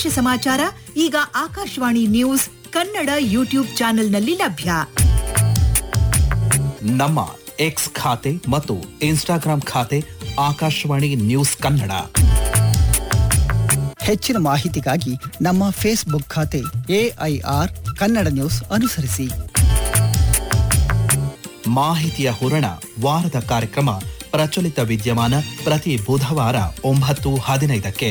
ಪ್ರದೇಶ ಸಮಾಚಾರ ಈಗ ಆಕಾಶವಾಣಿ ನ್ಯೂಸ್ ಕನ್ನಡ ಯೂಟ್ಯೂಬ್ ಚಾನೆಲ್ನಲ್ಲಿ ಲಭ್ಯ ನಮ್ಮ ಎಕ್ಸ್ ಖಾತೆ ಮತ್ತು ಇನ್ಸ್ಟಾಗ್ರಾಂ ಖಾತೆ ಆಕಾಶವಾಣಿ ನ್ಯೂಸ್ ಕನ್ನಡ ಹೆಚ್ಚಿನ ಮಾಹಿತಿಗಾಗಿ ನಮ್ಮ ಫೇಸ್ಬುಕ್ ಖಾತೆ ಎಐಆರ್ ಕನ್ನಡ ನ್ಯೂಸ್ ಅನುಸರಿಸಿ ಮಾಹಿತಿಯ ಹೂರಣ ವಾರದ ಕಾರ್ಯಕ್ರಮ ಪ್ರಚಲಿತ ವಿದ್ಯಮಾನ ಪ್ರತಿ ಬುಧವಾರ ಒಂಬತ್ತು ಹದಿನೈದಕ್ಕೆ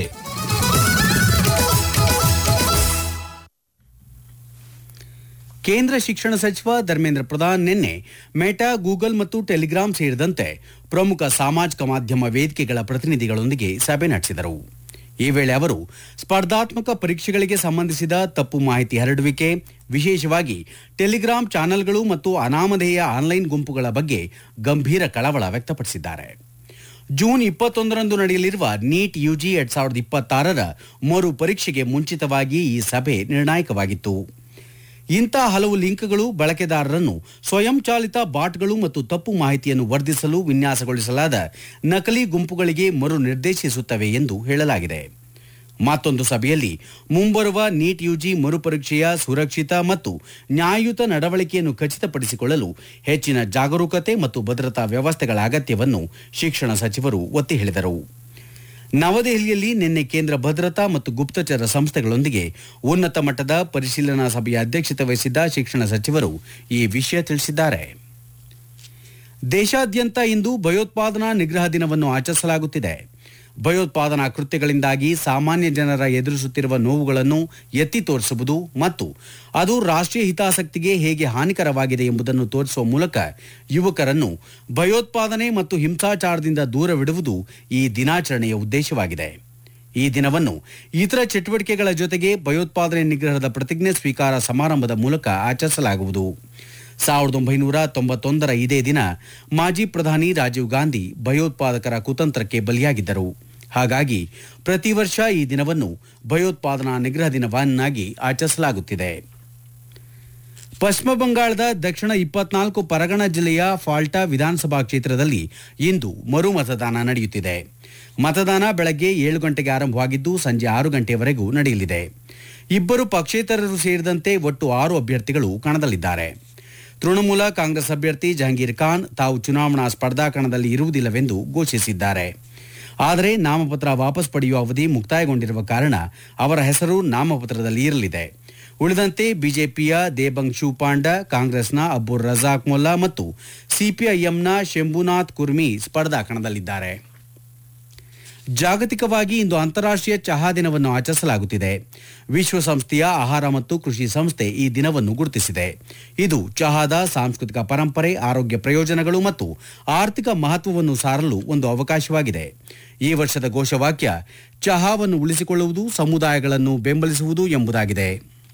ಕೇಂದ್ರ ಶಿಕ್ಷಣ ಸಚಿವ ಧರ್ಮೇಂದ್ರ ಪ್ರಧಾನ್ ನಿನ್ನೆ ಮೆಟಾ ಗೂಗಲ್ ಮತ್ತು ಟೆಲಿಗ್ರಾಮ್ ಸೇರಿದಂತೆ ಪ್ರಮುಖ ಸಾಮಾಜಿಕ ಮಾಧ್ಯಮ ವೇದಿಕೆಗಳ ಪ್ರತಿನಿಧಿಗಳೊಂದಿಗೆ ಸಭೆ ನಡೆಸಿದರು ಈ ವೇಳೆ ಅವರು ಸ್ಪರ್ಧಾತ್ಮಕ ಪರೀಕ್ಷೆಗಳಿಗೆ ಸಂಬಂಧಿಸಿದ ತಪ್ಪು ಮಾಹಿತಿ ಹರಡುವಿಕೆ ವಿಶೇಷವಾಗಿ ಟೆಲಿಗ್ರಾಮ್ ಚಾನೆಲ್ಗಳು ಮತ್ತು ಅನಾಮಧೇಯ ಆನ್ಲೈನ್ ಗುಂಪುಗಳ ಬಗ್ಗೆ ಗಂಭೀರ ಕಳವಳ ವ್ಯಕ್ತಪಡಿಸಿದ್ದಾರೆ ಜೂನ್ ಇಪ್ಪತ್ತೊಂದರಂದು ನಡೆಯಲಿರುವ ನೀಟ್ ಯುಜಿ ಎರಡ್ ಸಾವಿರದ ಇಪ್ಪತ್ತಾರರ ಮರು ಪರೀಕ್ಷೆಗೆ ಮುಂಚಿತವಾಗಿ ಈ ಸಭೆ ನಿರ್ಣಾಯಕವಾಗಿತ್ತು ಇಂಥ ಹಲವು ಲಿಂಕ್ಗಳು ಬಳಕೆದಾರರನ್ನು ಸ್ವಯಂಚಾಲಿತ ಬಾಟ್ಗಳು ಮತ್ತು ತಪ್ಪು ಮಾಹಿತಿಯನ್ನು ವರ್ಧಿಸಲು ವಿನ್ಯಾಸಗೊಳಿಸಲಾದ ನಕಲಿ ಗುಂಪುಗಳಿಗೆ ಮರು ನಿರ್ದೇಶಿಸುತ್ತವೆ ಎಂದು ಹೇಳಲಾಗಿದೆ ಮತ್ತೊಂದು ಸಭೆಯಲ್ಲಿ ಮುಂಬರುವ ನೀಟ್ ಯುಜಿ ಮರುಪರೀಕ್ಷೆಯ ಸುರಕ್ಷಿತ ಮತ್ತು ನ್ಯಾಯಯುತ ನಡವಳಿಕೆಯನ್ನು ಖಚಿತಪಡಿಸಿಕೊಳ್ಳಲು ಹೆಚ್ಚಿನ ಜಾಗರೂಕತೆ ಮತ್ತು ಭದ್ರತಾ ವ್ಯವಸ್ಥೆಗಳ ಅಗತ್ಯವನ್ನು ಶಿಕ್ಷಣ ಸಚಿವರು ಒತ್ತಿ ಹೇಳಿದರು ನವದೆಹಲಿಯಲ್ಲಿ ನಿನ್ನೆ ಕೇಂದ್ರ ಭದ್ರತಾ ಮತ್ತು ಗುಪ್ತಚರ ಸಂಸ್ಥೆಗಳೊಂದಿಗೆ ಉನ್ನತ ಮಟ್ಟದ ಪರಿಶೀಲನಾ ಸಭೆಯ ಅಧ್ಯಕ್ಷತೆ ವಹಿಸಿದ್ದ ಶಿಕ್ಷಣ ಸಚಿವರು ಈ ವಿಷಯ ತಿಳಿಸಿದ್ದಾರೆ ದೇಶಾದ್ಯಂತ ಇಂದು ಭಯೋತ್ಪಾದನಾ ನಿಗ್ರಹ ದಿನವನ್ನು ಆಚರಿಸಲಾಗುತ್ತಿದೆ ಭಯೋತ್ಪಾದನಾ ಕೃತ್ಯಗಳಿಂದಾಗಿ ಸಾಮಾನ್ಯ ಜನರ ಎದುರಿಸುತ್ತಿರುವ ನೋವುಗಳನ್ನು ಎತ್ತಿ ತೋರಿಸುವುದು ಮತ್ತು ಅದು ರಾಷ್ಟ್ರೀಯ ಹಿತಾಸಕ್ತಿಗೆ ಹೇಗೆ ಹಾನಿಕರವಾಗಿದೆ ಎಂಬುದನ್ನು ತೋರಿಸುವ ಮೂಲಕ ಯುವಕರನ್ನು ಭಯೋತ್ಪಾದನೆ ಮತ್ತು ಹಿಂಸಾಚಾರದಿಂದ ದೂರವಿಡುವುದು ಈ ದಿನಾಚರಣೆಯ ಉದ್ದೇಶವಾಗಿದೆ ಈ ದಿನವನ್ನು ಇತರ ಚಟುವಟಿಕೆಗಳ ಜೊತೆಗೆ ಭಯೋತ್ಪಾದನೆ ನಿಗ್ರಹದ ಪ್ರತಿಜ್ಞೆ ಸ್ವೀಕಾರ ಸಮಾರಂಭದ ಮೂಲಕ ಆಚರಿಸಲಾಗುವುದು ಸಾವಿರದ ಒಂಬೈನೂರ ತೊಂಬತ್ತೊಂದರ ಇದೇ ದಿನ ಮಾಜಿ ಪ್ರಧಾನಿ ರಾಜೀವ್ ಗಾಂಧಿ ಭಯೋತ್ಪಾದಕರ ಕುತಂತ್ರಕ್ಕೆ ಬಲಿಯಾಗಿದ್ದರು ಹಾಗಾಗಿ ಪ್ರತಿ ವರ್ಷ ಈ ದಿನವನ್ನು ಭಯೋತ್ಪಾದನಾ ನಿಗ್ರಹ ದಿನವನ್ನಾಗಿ ಆಚರಿಸಲಾಗುತ್ತಿದೆ ಪಶ್ಚಿಮ ಬಂಗಾಳದ ದಕ್ಷಿಣ ಇಪ್ಪತ್ನಾಲ್ಕು ಪರಗಣ ಜಿಲ್ಲೆಯ ಫಾಲ್ಟಾ ವಿಧಾನಸಭಾ ಕ್ಷೇತ್ರದಲ್ಲಿ ಇಂದು ಮರು ಮತದಾನ ನಡೆಯುತ್ತಿದೆ ಮತದಾನ ಬೆಳಗ್ಗೆ ಏಳು ಗಂಟೆಗೆ ಆರಂಭವಾಗಿದ್ದು ಸಂಜೆ ಆರು ಗಂಟೆಯವರೆಗೂ ನಡೆಯಲಿದೆ ಇಬ್ಬರು ಪಕ್ಷೇತರರು ಸೇರಿದಂತೆ ಒಟ್ಟು ಆರು ಅಭ್ಯರ್ಥಿಗಳು ಕಣದಲ್ಲಿದ್ದಾರೆ ತೃಣಮೂಲ ಕಾಂಗ್ರೆಸ್ ಅಭ್ಯರ್ಥಿ ಜಹಂಗೀರ್ ಖಾನ್ ತಾವು ಚುನಾವಣಾ ಸ್ಪರ್ಧಾ ಕಣದಲ್ಲಿ ಇರುವುದಿಲ್ಲವೆಂದು ಘೋಷಿಸಿದ್ದಾರೆ ಆದರೆ ನಾಮಪತ್ರ ವಾಪಸ್ ಪಡೆಯುವ ಅವಧಿ ಮುಕ್ತಾಯಗೊಂಡಿರುವ ಕಾರಣ ಅವರ ಹೆಸರು ನಾಮಪತ್ರದಲ್ಲಿ ಇರಲಿದೆ ಉಳಿದಂತೆ ಬಿಜೆಪಿಯ ದೇಬಂಗ್ ಶೂಪಾಂಡ ಕಾಂಗ್ರೆಸ್ನ ಅಬ್ಬುರ್ ರಜಾಕ್ ಮೊಲ್ಲಾ ಮತ್ತು ಸಿಪಿಐಎಂನ ಶಂಭುನಾಥ್ ಕುರ್ಮಿ ಸ್ಪರ್ಧಾ ಕಣದಲ್ಲಿದ್ದಾರೆ ಜಾಗತಿಕವಾಗಿ ಇಂದು ಅಂತಾರಾಷ್ಟ್ರೀಯ ಚಹಾ ದಿನವನ್ನು ಆಚರಿಸಲಾಗುತ್ತಿದೆ ವಿಶ್ವಸಂಸ್ಥೆಯ ಆಹಾರ ಮತ್ತು ಕೃಷಿ ಸಂಸ್ಥೆ ಈ ದಿನವನ್ನು ಗುರುತಿಸಿದೆ ಇದು ಚಹಾದ ಸಾಂಸ್ಕೃತಿಕ ಪರಂಪರೆ ಆರೋಗ್ಯ ಪ್ರಯೋಜನಗಳು ಮತ್ತು ಆರ್ಥಿಕ ಮಹತ್ವವನ್ನು ಸಾರಲು ಒಂದು ಅವಕಾಶವಾಗಿದೆ ಈ ವರ್ಷದ ಘೋಷವಾಕ್ಯ ಚಹಾವನ್ನು ಉಳಿಸಿಕೊಳ್ಳುವುದು ಸಮುದಾಯಗಳನ್ನು ಬೆಂಬಲಿಸುವುದು ಎಂಬುದಾಗಿದೆ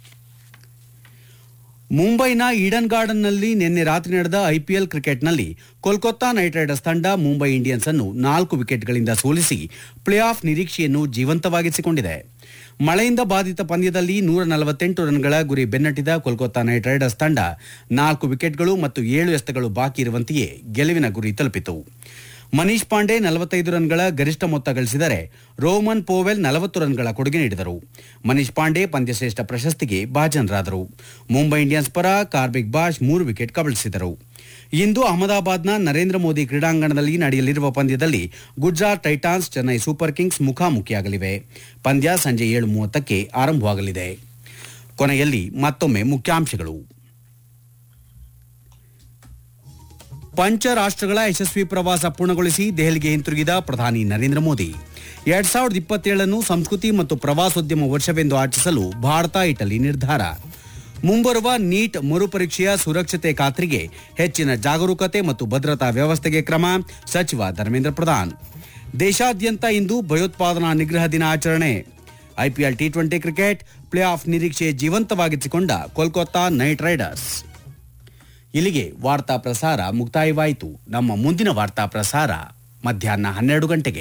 ಮುಂಬೈನ ಈಡನ್ ಗಾರ್ಡನ್ನಲ್ಲಿ ನಿನ್ನೆ ರಾತ್ರಿ ನಡೆದ ಐಪಿಎಲ್ ಕ್ರಿಕೆಟ್ನಲ್ಲಿ ಕೋಲ್ಕತ್ತಾ ನೈಟ್ ರೈಡರ್ಸ್ ತಂಡ ಮುಂಬೈ ಇಂಡಿಯನ್ಸ್ ಅನ್ನು ನಾಲ್ಕು ವಿಕೆಟ್ಗಳಿಂದ ಸೋಲಿಸಿ ಪ್ಲೇ ಆಫ್ ನಿರೀಕ್ಷೆಯನ್ನು ಜೀವಂತವಾಗಿಸಿಕೊಂಡಿದೆ ಮಳೆಯಿಂದ ಬಾಧಿತ ಪಂದ್ಯದಲ್ಲಿ ನೂರ ನಲವತ್ತೆಂಟು ರನ್ಗಳ ಗುರಿ ಬೆನ್ನಟ್ಟಿದ ಕೋಲ್ಕತ್ತಾ ನೈಟ್ ರೈಡರ್ಸ್ ತಂಡ ನಾಲ್ಕು ವಿಕೆಟ್ಗಳು ಮತ್ತು ಏಳು ಎಸೆತಗಳು ಬಾಕಿ ಇರುವಂತೆಯೇ ಗೆಲುವಿನ ಗುರಿ ತಲುಪಿತು ಮನೀಶ್ ಪಾಂಡೆ ನಲವತ್ತೈದು ರನ್ಗಳ ಗರಿಷ್ಠ ಮೊತ್ತ ಗಳಿಸಿದರೆ ರೋಮನ್ ಪೋವೆಲ್ ನಲವತ್ತು ರನ್ಗಳ ಕೊಡುಗೆ ನೀಡಿದರು ಮನೀಶ್ ಪಾಂಡೆ ಪಂದ್ಯಶ್ರೇಷ್ಠ ಪ್ರಶಸ್ತಿಗೆ ಭಾಜನರಾದರು ಮುಂಬೈ ಇಂಡಿಯನ್ಸ್ ಪರ ಕಾರ್ಬಿಕ್ ಬಾಷ್ ಮೂರು ವಿಕೆಟ್ ಕಬಳಿಸಿದರು ಇಂದು ಅಹಮದಾಬಾದ್ನ ನರೇಂದ್ರ ಮೋದಿ ಕ್ರೀಡಾಂಗಣದಲ್ಲಿ ನಡೆಯಲಿರುವ ಪಂದ್ಯದಲ್ಲಿ Gujarat Titans Chennai Super Kings ಮುಖಾಮುಖಿಯಾಗಲಿವೆ ಪಂದ್ಯ ಸಂಜೆ ಏಳು ಮೂವತ್ತಕ್ಕೆ ಆರಂಭವಾಗಲಿದೆ ಕೊನೆಯಲ್ಲಿ ಮತ್ತೊಮ್ಮೆ ಮುಖ್ಯಾಂಶಗಳು ಪಂಚ ರಾಷ್ಟ್ರಗಳ ಯಶಸ್ವಿ ಪ್ರವಾಸ ಪೂರ್ಣಗೊಳಿಸಿ ದೆಹಲಿಗೆ ಹಿಂತಿರುಗಿದ ಪ್ರಧಾನಿ ನರೇಂದ್ರ ಮೋದಿ ಎರಡ್ ಸಾವಿರದ ಇಪ್ಪತ್ತೇಳನ್ನು ಸಂಸ್ಕೃತಿ ಮತ್ತು ಪ್ರವಾಸೋದ್ಯಮ ವರ್ಷವೆಂದು ಆಚರಿಸಲು ಭಾರತ ಇಟಲಿ ನಿರ್ಧಾರ ಮುಂಬರುವ ನೀಟ್ ಮರುಪರೀಕ್ಷೆಯ ಸುರಕ್ಷತೆ ಖಾತ್ರಿಗೆ ಹೆಚ್ಚಿನ ಜಾಗರೂಕತೆ ಮತ್ತು ಭದ್ರತಾ ವ್ಯವಸ್ಥೆಗೆ ಕ್ರಮ ಸಚಿವ ಧರ್ಮೇಂದ್ರ ಪ್ರಧಾನ್ ದೇಶಾದ್ಯಂತ ಇಂದು ಭಯೋತ್ಪಾದನಾ ನಿಗ್ರಹ ದಿನ ಆಚರಣೆ IPL T twenty cricket playoff ನಿರೀಕ್ಷೆ ಜೀವಂತವಾಗಿಸಿಕೊಂಡ ಕೋಲ್ಕತ್ತಾ ನೈಟ್ ರೈಡರ್ಸ್ ಇಲ್ಲಿಗೆ ವಾರ್ತಾ ಪ್ರಸಾರ ಮುಕ್ತಾಯವಾಯಿತು ನಮ್ಮ ಮುಂದಿನ ವಾರ್ತಾ ಪ್ರಸಾರ ಮಧ್ಯಾಹ್ನ ಹನ್ನೆರಡು ಗಂಟೆಗೆ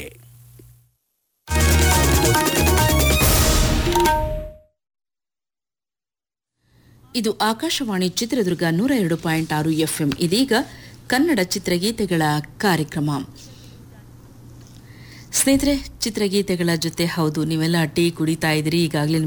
ಇದು ಆಕಾಶವಾಣಿ ಚಿತ್ರದುರ್ಗ ನೂರ ಎರಡು ಪಾಯಿಂಟ್ ಆರು ಎಫ್ಎಂ ಇದೀಗ ಕನ್ನಡ ಚಿತ್ರಗೀತೆಗಳ ಕಾರ್ಯಕ್ರಮ ಸ್ನೇಹಿತರೆ ಚಿತ್ರಗೀತೆಗಳ ಜೊತೆ ಹೌದು ನೀವೆಲ್ಲ ಟೀ ಕುಡಿತಾ ಇದ್ದೀರಿ ಈಗಾಗಲೇ